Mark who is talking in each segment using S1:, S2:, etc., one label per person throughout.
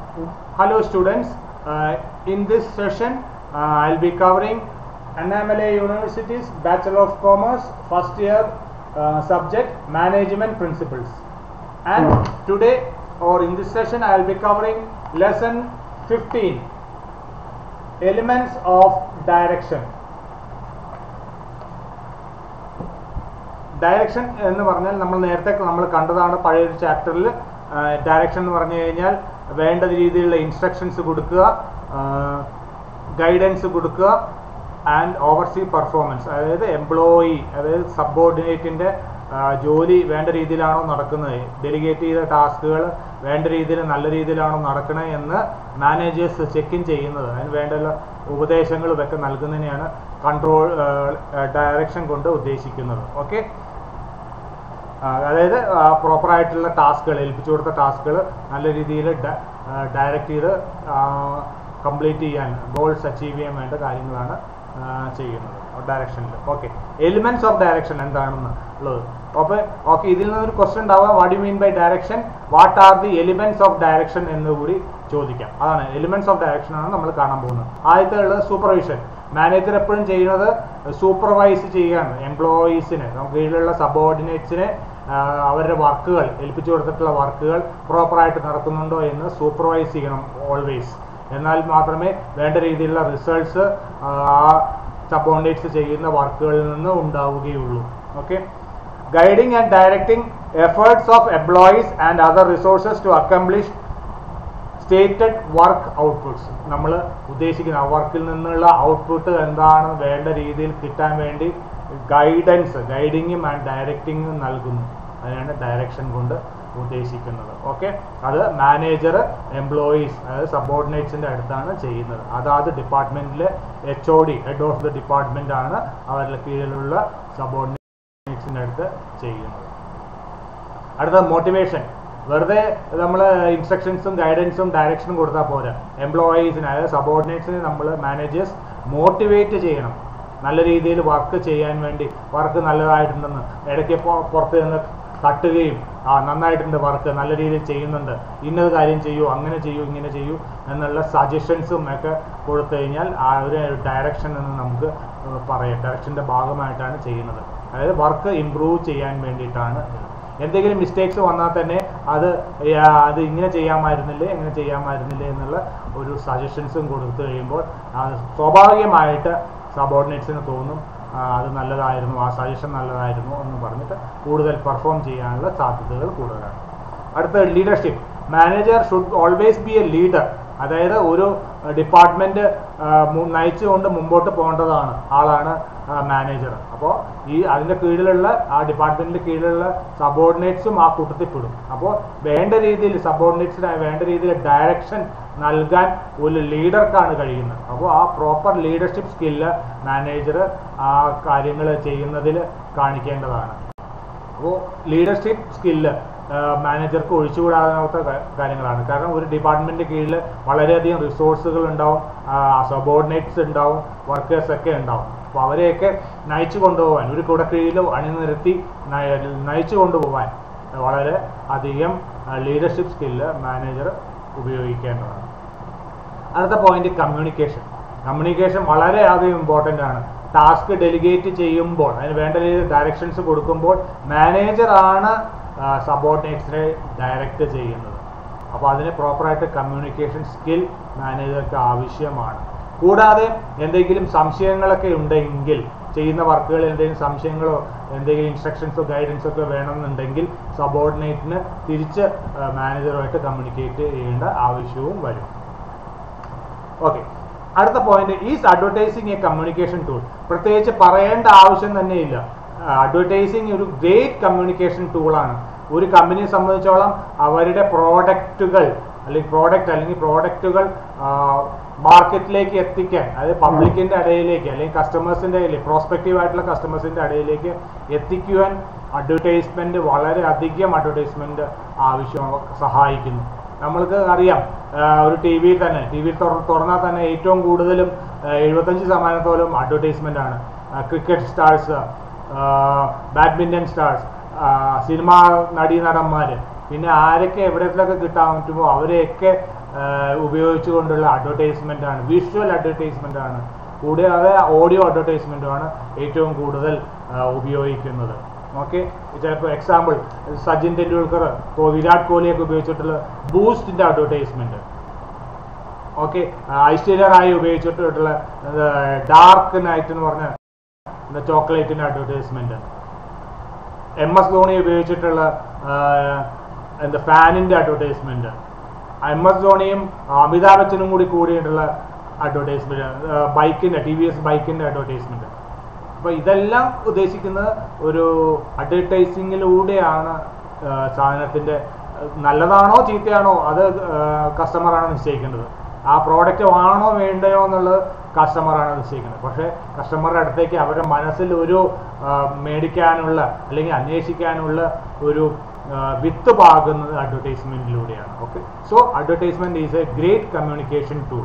S1: Hello students, uh, in this session uh, I'll be covering Annamalai University's Bachelor of Commerce first year uh, subject Management Principles. And today or in this session I'll be covering lesson 15 Elements of Direction. Direction എന്ന് പറഞ്ഞാൽ നമ്മൾ നേരത്തെ നമ്മൾ കണ്ടതാണ് പഴയൊരു ചാപ്റ്ററിൽ direction എന്ന് പറഞ്ഞു കഴിഞ്ഞാൽ വേണ്ട രീതിയിലുള്ള ഇൻസ്ട്രക്ഷൻസ് കൊടുക്കുക ഗൈഡൻസ് കൊടുക്കുക ആൻഡ് ഓവർസീ പെർഫോമൻസ് അതായത് എംപ്ലോയി അതായത് സബോർഡിനേറ്റിൻ്റെ ജോലി വേണ്ട രീതിയിലാണോ നടക്കുന്നത് ഡെലിഗേറ്റ് ചെയ്ത ടാസ്കുകൾ വേണ്ട രീതിയിൽ നല്ല രീതിയിലാണോ നടക്കണത് എന്ന് മാനേജേഴ്സ് ചെക്ക് ഇൻ ചെയ്യുന്നത് അതിന് വേണ്ട ഉപദേശങ്ങളും ഒക്കെ നൽകുന്നതിനെയാണ് കൺട്രോൾ ഡയറക്ഷൻ കൊണ്ട് ഉദ്ദേശിക്കുന്നത് ഓക്കെ അതായത് പ്രോപ്പറായിട്ടുള്ള ടാസ്കുകൾ ഏൽപ്പിച്ചു കൊടുത്ത ടാസ്കുകൾ നല്ല രീതിയിൽ ഡയറക്റ്റ് ചെയ്ത് കംപ്ലീറ്റ് ചെയ്യാൻ ഗോൾസ് അച്ചീവ് ചെയ്യാൻ വേണ്ട കാര്യങ്ങളാണ് ചെയ്യുന്നത് ഡയറക്ഷനിൽ ഓക്കെ എലിമെന്റ്സ് ഓഫ് ഡയറക്ഷൻ എന്താണെന്ന് ഉള്ളത് അപ്പോൾ ഓക്കെ ഇതിൽ നിന്നൊരു ക്വസ്റ്റ്യൻ ഉണ്ടാവുക what you mean by direction what are the elements of direction എന്ന് കൂടി ചോദിക്കാം അതാണ് എലിമെന്റ്സ് ഓഫ് ഡയറക്ഷൻ ആണ് നമ്മൾ കാണാൻ പോകുന്നത് ആദ്യത്തെ ഉള്ളത് സൂപ്പർവിഷൻ മാനേജർ എപ്പോഴും ചെയ്യുന്നത് സൂപ്പർവൈസ് ചെയ്യുകയാണ് എംപ്ലോയീസിനെ നമുക്ക് കീഴിലുള്ള സബോർഡിനേറ്റ്സിനെ അവരുടെ വർക്കുകൾ ഏൽപ്പിച്ചു കൊടുത്തിട്ടുള്ള വർക്കുകൾ പ്രോപ്പറായിട്ട് നടക്കുന്നുണ്ടോ എന്ന് സൂപ്പർവൈസ് ചെയ്യണം ഓൾവേസ് എന്നാൽ മാത്രമേ വേണ്ട രീതിയിലുള്ള റിസൾട്ട്സ് ആ സബോർഡിനേറ്റ്സ് ചെയ്യുന്ന വർക്കുകളിൽ നിന്ന് ഉണ്ടാവുകയുള്ളൂ okay guiding and directing efforts of employees and other resources to accomplish stated work outputs നമ്മൾ ഉദ്ദേശിക്കുന്ന വർക്കിൽ നിന്നുള്ള ഔട്ട്പുട്ട് എന്താണ് വേണ്ട രീതിയിൽ കിട്ടാൻ വേണ്ടി ഗൈഡൻസ് ഗൈഡിങ്ങും ആൻഡ് ഡയറക്റ്റിങ്ങും നൽകുന്നു അതിനാണ് ഡയറക്ഷൻ കൊണ്ട് ഉദ്ദേശിക്കുന്നത് ഓക്കെ അത് മാനേജർ എംപ്ലോയീസ് അതായത് സബോർഡിനേറ്റ്സിൻ്റെ അടുത്താണ് ചെയ്യുന്നത് അതാത് ഡിപ്പാർട്ട്മെൻറ്റിലെ H O D head of the department ആണ് അവരുടെ കീഴിലുള്ള സബോർഡിനേറ്റ്സിൻ്റെ അടുത്ത് ചെയ്യുന്നത് അടുത്ത മോട്ടിവേഷൻ വെറുതെ നമ്മൾ ഇൻസ്ട്രക്ഷൻസും ഗൈഡൻസും ഡയറക്ഷനും കൊടുത്താൽ പോരാ എംപ്ലോയീസിന് അതായത് സബോർഡിനേറ്റ്സിനെ നമ്മൾ മാനേജേഴ്സ് മോട്ടിവേറ്റ് ചെയ്യണം നല്ല രീതിയിൽ വർക്ക് ചെയ്യാൻ വേണ്ടി വർക്ക് നല്ലതായിട്ടുണ്ടെന്ന് ഇടയ്ക്ക് പുറത്ത് നിന്ന് തട്ടുകയും ആ നന്നായിട്ടുണ്ട് വർക്ക് നല്ല രീതിയിൽ ചെയ്യുന്നുണ്ട് ഇന്നത് കാര്യം ചെയ്യൂ അങ്ങനെ ചെയ്യൂ ഇങ്ങനെ ചെയ്യൂ എന്നുള്ള സജഷൻസും ഒക്കെ കൊടുത്തു കഴിഞ്ഞാൽ ആ ഒരു ഡയറക്ഷൻ എന്ന് നമുക്ക് പറയാം ഡയറക്ഷൻ്റെ ഭാഗമായിട്ടാണ് ചെയ്യുന്നത് അതായത് വർക്ക് ഇമ്പ്രൂവ് ചെയ്യാൻ വേണ്ടിയിട്ടാണ് എന്തെങ്കിലും മിസ്റ്റേക്സ് വന്നാൽ തന്നെ അത് അത് ഇങ്ങനെ ചെയ്യാമായിരുന്നില്ലേ എങ്ങനെ ചെയ്യാമായിരുന്നില്ലേ എന്നുള്ള ഒരു സജഷൻസും കൊടുത്തു കഴിയുമ്പോൾ സ്വാഭാവികമായിട്ട് സബോർഡിനേറ്റ്സിന് തോന്നും അത് നല്ലതായിരുന്നു ആ സജഷൻ നല്ലതായിരുന്നു എന്ന് പറഞ്ഞിട്ട് കൂടുതൽ പെർഫോം ചെയ്യാനുള്ള സാധ്യതകൾ കൂടുതലാണ് അടുത്ത leadership manager should always be a leader അതായത് ഒരു ഡിപ്പാർട്ട്മെന്റ് നയിച്ചുകൊണ്ട് മുമ്പോട്ട് പോകേണ്ടതാണ് ആളാണ് മാനേജർ അപ്പോൾ ഈ അതിൻ്റെ കീഴിലുള്ള ആ ഡിപ്പാർട്ട്മെന്റിന്റെ കീഴിലുള്ള സബോർഡിനേറ്റ്സും ആ കൂട്ടത്തിൽ പെടും അപ്പോൾ വേണ്ട രീതിയിൽ സബോർഡിനേറ്റ്സിന് വേണ്ട രീതിയിൽ ഡയറക്ഷൻ നൽകാൻ ഒരു ലീഡർക്കാണ് കഴിയുന്നത് അപ്പോൾ ആ പ്രോപ്പർ ലീഡർഷിപ്പ് സ്കില്ല് മാനേജർ ആ കാര്യങ്ങൾ ചെയ്യുന്നതിൽ കാണിക്കേണ്ടതാണ് അപ്പോൾ ലീഡർഷിപ്പ് സ്കില്ല് മാനേജർക്ക് ഒഴിച്ചുകൂടാത്ത കാര്യങ്ങളാണ് കാരണം ഒരു ഡിപ്പാർട്ട്മെന്റ് കീഴിൽ വളരെയധികം റിസോഴ്സുകൾ ഉണ്ടാവും സബോർഡിനേറ്റ്സ് ഉണ്ടാവും വർക്കേഴ്സ് ഒക്കെ ഉണ്ടാവും അപ്പോൾ അവരെയൊക്കെ നയിച്ചു കൊണ്ടുപോകാൻ ഒരു കുടക്കീഴിൽ അണിനിരത്തി നയിച്ചു കൊണ്ടുപോകാൻ വളരെ അധികം ലീഡർഷിപ്പ് സ്കില്ല് മാനേജർ ഉപയോഗിക്കേണ്ടതാണ് അടുത്ത പോയിന്റ് കമ്മ്യൂണിക്കേഷൻ കമ്മ്യൂണിക്കേഷൻ വളരെ അധികം ഇമ്പോർട്ടൻ്റ് ആണ് ടാസ്ക് ഡെലിഗേറ്റ് ചെയ്യുമ്പോൾ അതിന് വേണ്ട രീതിയിൽ ഡയറക്ഷൻസ് കൊടുക്കുമ്പോൾ മാനേജർ ആണ് സബോർഡിനേറ്റ്സിനെ ഡയറക്റ്റ് ചെയ്യുന്നത് അപ്പോൾ അതിന് പ്രോപ്പറായിട്ട് കമ്മ്യൂണിക്കേഷൻ സ്കിൽ മാനേജർക്ക് ആവശ്യമാണ് കൂടാതെ എന്തെങ്കിലും സംശയങ്ങളൊക്കെ ഉണ്ടെങ്കിൽ ചെയ്യുന്ന വർക്കുകളിൽ എന്തെങ്കിലും സംശയങ്ങളോ എന്തെങ്കിലും ഇൻസ്ട്രക്ഷൻസോ ഗൈഡൻസോ ഒക്കെ വേണമെന്നുണ്ടെങ്കിൽ സബോർഡിനേറ്റിന് തിരിച്ച് മാനേജറുമായിട്ട് കമ്മ്യൂണിക്കേറ്റ് ചെയ്യേണ്ട ആവശ്യവും വരും ഓക്കെ അടുത്ത point is advertising a communication tool പ്രത്യേകിച്ച് പറയേണ്ട ആവശ്യം തന്നെയില്ല അഡ്വർടൈസിങ് ഒരു ഗ്രേറ്റ് കമ്മ്യൂണിക്കേഷൻ ടൂളാണ് ഒരു കമ്പനിയെ സംബന്ധിച്ചോളം അവരുടെ പ്രോഡക്റ്റുകൾ അല്ലെങ്കിൽ പ്രോഡക്റ്റ് അല്ലെങ്കിൽ പ്രോഡക്റ്റുകൾ മാർക്കറ്റിലേക്ക് എത്തിക്കാൻ അതായത് പബ്ലിക്കിന്റെ ഇടയിലേക്ക് അല്ലെങ്കിൽ കസ്റ്റമേഴ്സിന്റെ ഇടയിൽ പ്രോസ്പെക്റ്റീവ് ആയിട്ടുള്ള കസ്റ്റമേഴ്സിന്റെ ഇടയിലേക്ക് എത്തിക്കുവാൻ അഡ്വർടൈസ്മെന്റ് വളരെ അധികം അഡ്വർടൈസ്മെന്റ് ആവശ്യം സഹായിക്കുന്നു നമ്മൾക്ക് അറിയാം ഒരു ടി വിയിൽ തന്നെ ടി വിയിൽ തുറന്നാൽ തന്നെ ഏറ്റവും കൂടുതലും എഴുപത്തഞ്ച് ശതമാനത്തോളം അഡ്വർടൈസ്മെന്റ് ആണ് cricket stars badminton stars cinema നടീനടന്മാർ പിന്നെ ആരൊക്കെ എവിടത്തിലൊക്കെ കിട്ടാൻ പറ്റുമോ അവരെയൊക്കെ ആ, ഉപയോഗിച്ചുകൊണ്ടുള്ള അഡ്വർടൈസ്മെൻ്റ് ആണ് വിഷ്വൽ അഡ്വർടൈസ്മെൻ്റ് ആണ് കൂടാതെ ഓഡിയോ അഡ്വർടൈസ്മെൻറ്റുമാണ് ഏറ്റവും കൂടുതൽ ആ, ഉപയോഗിക്കുന്നത് ഓക്കെ ചിലപ്പോൾ എക്സാമ്പിൾ സച്ചിൻ ടെണ്ടുൽക്കർ ഇപ്പോൾ വിരാട് കോഹ്ലിയൊക്കെ ഉപയോഗിച്ചിട്ടുള്ള ബൂസ്റ്റിൻ്റെ അഡ്വർടൈസ്മെൻറ്റ് ഓക്കെ ഐശ്വര്യ റായി ഉപയോഗിച്ചിട്ടുള്ള ഡാർക്ക് നൈറ്റ് എന്ന് പറഞ്ഞ ചോക്ലേറ്റിൻ്റെ അഡ്വർടൈസ്മെൻറ്റ് എം എസ് ധോണി ഉപയോഗിച്ചിട്ടുള്ള ആ, എന്താ ഫാനിൻ്റെ അഡ്വർടൈസ്മെൻറ്റ് എം എസ് ധോണിയും അമിതാഭ് ബച്ചനും കൂടി കൂടിയിട്ടുള്ള അഡ്വർടൈസ്മെൻറ്റ് ബൈക്കിൻ്റെ ടി വി എസ് ബൈക്കിൻ്റെ അഡ്വർടൈസ്മെൻറ്റ് അപ്പോൾ ഇതെല്ലാം ഉദ്ദേശിക്കുന്നത് ഒരു അഡ്വർടൈസിങ്ങിലൂടെയാണ് സാധനത്തിൻ്റെ നല്ലതാണോ ചീത്തയാണോ അത് കസ്റ്റമറാണ് നിശ്ചയിക്കേണ്ടത് ആ പ്രോഡക്റ്റ് വാങ്ങണോ വേണ്ടയോ എന്നുള്ളത് കസ്റ്റമറാണ് നിശ്ചയിക്കുന്നത് പക്ഷേ കസ്റ്റമറുടെ അടുത്തേക്ക് അവരുടെ മനസ്സിൽ ഒരു ആ, മേടിക്കാനുള്ള അല്ലെങ്കിൽ അന്വേഷിക്കാനുള്ള ഒരു ആ, വിത്ത് പാകുന്നത് അഡ്വർടൈസ്മെൻറ്റിലൂടെയാണ് okay so advertisement is a great communication tool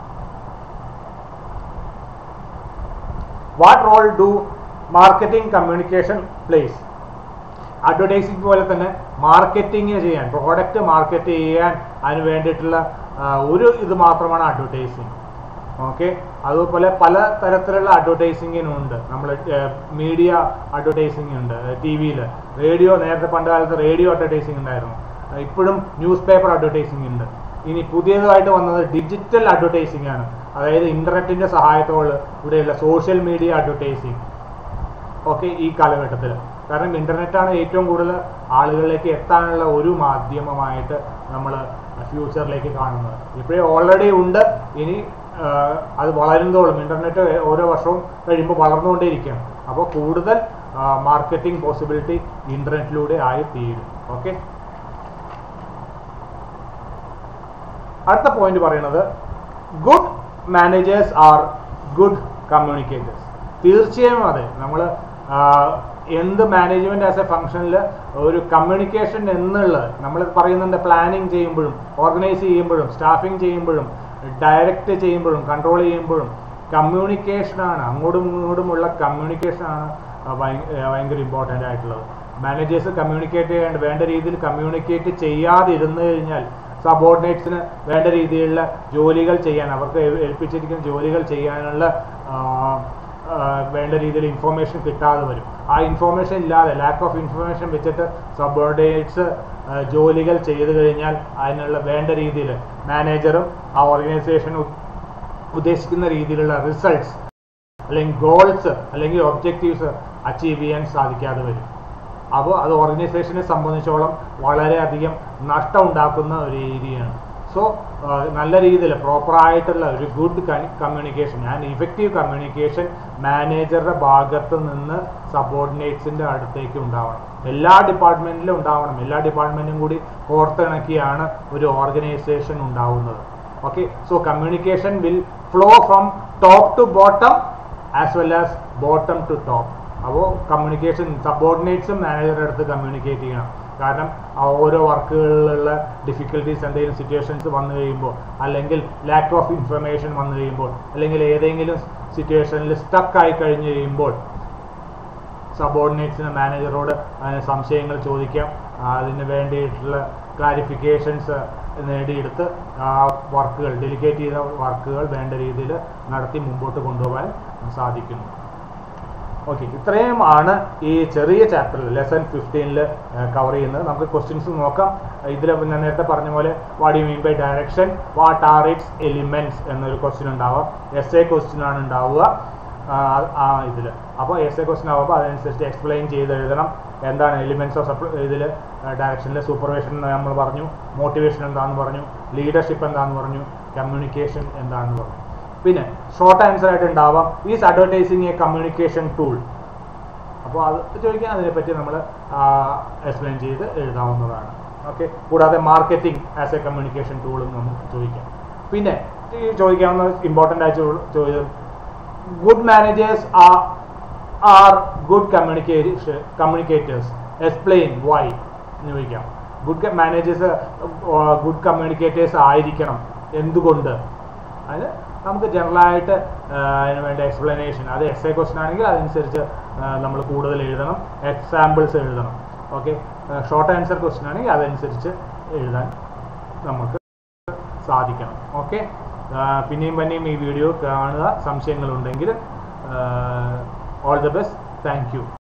S1: what role do marketing communication plays advertising പോലെ തന്നെ മാർക്കറ്റിംഗ് ചെയ്യാൻ പ്രോഡക്റ്റ് മാർക്കറ്റ് ചെയ്യാൻ അതിന് വേണ്ടിയിട്ടുള്ള ആ, ഒരു ഇത് മാത്രമാണ് അഡ്വർടൈസിങ് ഓക്കെ അതുപോലെ പല തരത്തിലുള്ള അഡ്വർടൈസിങ്ങിനുണ്ട് നമ്മൾ മീഡിയ അഡ്വർടൈസിങ് ഉണ്ട് ടി വിയിൽ റേഡിയോ നേരത്തെ പണ്ട് കാലത്ത് റേഡിയോ അഡ്വർടൈസിങ് ഉണ്ടായിരുന്നു ആ, ഇപ്പോഴും ന്യൂസ് പേപ്പർ അഡ്വർടൈസിങ് ഉണ്ട് ഇനി പുതിയതായിട്ട് വന്നത് ഡിജിറ്റൽ അഡ്വർടൈസിങ് ആണ് അതായത് ഇന്റർനെറ്റിന്റെ സഹായത്തോടെ ഇവിടെയുള്ള സോഷ്യൽ മീഡിയ അഡ്വർടൈസിങ് ഓക്കെ ഈ കാലഘട്ടത്തിൽ കാരണം ഇന്റർനെറ്റാണ് ഏറ്റവും കൂടുതൽ ആളുകളിലേക്ക് എത്താനുള്ള ഒരു മാധ്യമമായിട്ട് നമ്മൾ ഫ്യൂച്ചറിലേക്ക് കാണുന്നത് ഇപ്പോഴേ ഓൾറെഡി ഉണ്ട് ഇനി ആ, അത് വളരുന്നതോളും ഇന്റർനെറ്റ് ഓരോ വർഷവും കഴിയുമ്പോൾ വളർന്നുകൊണ്ടേയിരിക്കുകയാണ് അപ്പോൾ കൂടുതൽ മാർക്കറ്റിംഗ് പോസിബിലിറ്റി ഇന്റർനെറ്റിലൂടെ ആയി തീരും ഓക്കെ അടുത്ത പോയിന്റ് പറയുന്നത് good managers are good communicators തീർച്ചയായും അതെ നമ്മൾ എന്ത് മാനേജ്മെന്റ് ആസ് എ ഫംഗ്ഷനിൽ ഒരു കമ്മ്യൂണിക്കേഷൻ എന്നുള്ളത് നമ്മൾ പറയുന്നുണ്ട് പ്ലാനിങ് ചെയ്യുമ്പോഴും ഓർഗനൈസ് ചെയ്യുമ്പോഴും സ്റ്റാഫിംഗ് ചെയ്യുമ്പോഴും ഡയറക്റ്റ് ചെയ്യുമ്പോഴും കൺട്രോൾ ചെയ്യുമ്പോഴും കമ്മ്യൂണിക്കേഷനാണ് അങ്ങോട്ടും ഇങ്ങോട്ടുമുള്ള കമ്മ്യൂണിക്കേഷനാണ് ഭയങ്കര ഇമ്പോർട്ടൻ്റ് ആയിട്ടുള്ളത് മാനേജേഴ്സ് കമ്മ്യൂണിക്കേറ്റ് ചെയ്യേണ്ട വേണ്ട രീതിയിൽ കമ്മ്യൂണിക്കേറ്റ് ചെയ്യാതിരുന്നു കഴിഞ്ഞാൽ സബോർഡിനേറ്റ്സിന് വേണ്ട രീതിയിലുള്ള ജോലികൾ ചെയ്യാൻ അവർക്ക് ഏൽ- ഏൽപ്പിച്ചിരിക്കുന്ന ജോലികൾ ചെയ്യാനുള്ള ആ, ആ, വേണ്ട രീതിയിൽ ഇൻഫോർമേഷൻ കിട്ടാതെ വരും ആ ഇൻഫോർമേഷൻ ഇല്ലാതെ ലാക്ക് ഓഫ് ഇൻഫോർമേഷൻ വെച്ചിട്ട് സബോർഡിനേറ്റ്സ് ജോലികൾ ചെയ്തു കഴിഞ്ഞാൽ അതിനുള്ള വേണ്ട രീതിയിൽ മാനേജറും ആ ഓർഗനൈസേഷൻ ഉദ്ദേശിക്കുന്ന രീതിയിലുള്ള റിസൾട്ട്സ് അല്ലെങ്കിൽ ഗോൾസ് അല്ലെങ്കിൽ ഒബ്ജക്റ്റീവ്സ് അച്ചീവ് ചെയ്യാൻ സാധിക്കാതെ വരും അപ്പോൾ അത് ഓർഗനൈസേഷനെ സംബന്ധിച്ചോളം വളരെയധികം നഷ്ടം ഉണ്ടാക്കുന്ന ഒരു ഏരിയയാണ് സോ നല്ല രീതിയിൽ പ്രോപ്പറായിട്ടുള്ള ഒരു good communication and effective communication മാനേജറുടെ ഭാഗത്ത് നിന്ന് സബോർഡിനേറ്റ്സിൻ്റെ അടുത്തേക്ക് ഉണ്ടാവണം എല്ലാ ഡിപ്പാർട്ട്മെൻറ്റിലും ഉണ്ടാവണം എല്ലാ ഡിപ്പാർട്ട്മെൻറ്റും കൂടി കോർത്തിണക്കിയാണ് ഒരു ഓർഗനൈസേഷൻ ഉണ്ടാവുന്നത് okay so communication will flow from top to bottom as well as bottom to top അപ്പോൾ കമ്മ്യൂണിക്കേഷൻ സബോർഡിനേറ്റ്സും മാനേജറുടെ അടുത്ത് കമ്മ്യൂണിക്കേറ്റ് ചെയ്യണം കാരണം ആ ഓരോ വർക്കുകളിലുള്ള ഡിഫിക്കൽട്ടീസ് എന്തെങ്കിലും സിറ്റുവേഷൻസ് വന്നു കഴിയുമ്പോൾ അല്ലെങ്കിൽ ലാക്ക് ഓഫ് ഇൻഫർമേഷൻ വന്നു കഴിയുമ്പോൾ അല്ലെങ്കിൽ ഏതെങ്കിലും സിറ്റുവേഷനിൽ സ്റ്റക്ക് ആയി കഴിഞ്ഞ് കഴിയുമ്പോൾ സബോർഡിനേറ്റ്സിന് മാനേജറോട് അതിന് സംശയങ്ങൾ ചോദിക്കാം ആ, അതിന് വേണ്ടിയിട്ടുള്ള ക്ലാരിഫിക്കേഷൻസ് നേടിയെടുത്ത് ആ വർക്കുകൾ ഡെലിഗേറ്റ് ചെയ്ത വർക്കുകൾ വേണ്ട രീതിയിൽ നടത്തി മുമ്പോട്ട് കൊണ്ടുപോകാൻ സാധിക്കുന്നു ഓക്കെ ഇത്രയും ആണ് ഈ ചെറിയ ചാപ്റ്ററിൽ ലെസൺ ഫിഫ്റ്റീനിൽ കവർ ചെയ്യുന്നത് നമുക്ക് ക്വസ്റ്റ്യൻസ് നോക്കാം ഇതിൽ ഞാൻ നേരത്തെ പറഞ്ഞ പോലെ what you mean by direction what are its elements എന്നൊരു ക്വസ്റ്റ്യൻ ഉണ്ടാവുക എസ് എ ക്വസ്റ്റ്യൻ ആണ് ഉണ്ടാവുക ആ, ആ ഇതിൽ അപ്പോൾ എസ് എ ക്വസ്റ്റ്യൻ ആവുമ്പോൾ അതനുസരിച്ച് എക്സ്പ്ലെയിൻ ചെയ്ത് എഴുതണം എന്താണ് എലിമെന്റ്സ് ഓഫ് സപ്ല ഇതിൽ ഡയറക്ഷനിൽ സൂപ്പർവേഷൻ നമ്മൾ പറഞ്ഞു മോട്ടിവേഷൻ എന്താണെന്ന് പറഞ്ഞു ലീഡർഷിപ്പ് എന്താണെന്ന് പറഞ്ഞു കമ്മ്യൂണിക്കേഷൻ എന്താണെന്ന് പറഞ്ഞു പിന്നെ ഷോർട്ട് ആൻസർ ആയിട്ട് ഉണ്ടാവാം is advertising a communication tool അപ്പോൾ അത് ചോദിക്കാൻ അതിനെപ്പറ്റി നമ്മൾ എക്സ്പ്ലെയിൻ ചെയ്ത് എഴുതാവുന്നതാണ് ഓക്കെ കൂടാതെ മാർക്കറ്റിംഗ് ആസ് എ കമ്മ്യൂണിക്കേഷൻ ടൂളും നമുക്ക് ചോദിക്കാം പിന്നെ ഈ ചോദിക്കാവുന്ന ഇമ്പോർട്ടൻ്റ് ആയിട്ട് ചോദ്യം good managers are are good communication communicators explain why എന്ന് ചോദിക്കാം ഗുഡ് മാനേജേഴ്സ് ഗുഡ് കമ്മ്യൂണിക്കേറ്റേഴ്സ് ആയിരിക്കണം എന്തുകൊണ്ട് അതിന് നമുക്ക് ജനറലായിട്ട് അതിന് വേണ്ട എക്സ്പ്ലനേഷൻ അത് എസ് എ ക്വസ്റ്റൻ ആണെങ്കിൽ അതനുസരിച്ച് നമ്മൾ കൂടുതൽ എഴുതണം എക്സാമ്പിൾസ് എഴുതണം ഓക്കെ ഷോർട്ട് ആൻസർ ക്വസ്റ്റ്യൻ ആണെങ്കിൽ അതനുസരിച്ച് എഴുതാൻ നമുക്ക് സാധിക്കണം ഓക്കെ പിന്നെയും പിന്നെയും ഈ വീഡിയോ കാണുക സംശയങ്ങളുണ്ടെങ്കിൽ all the best thank U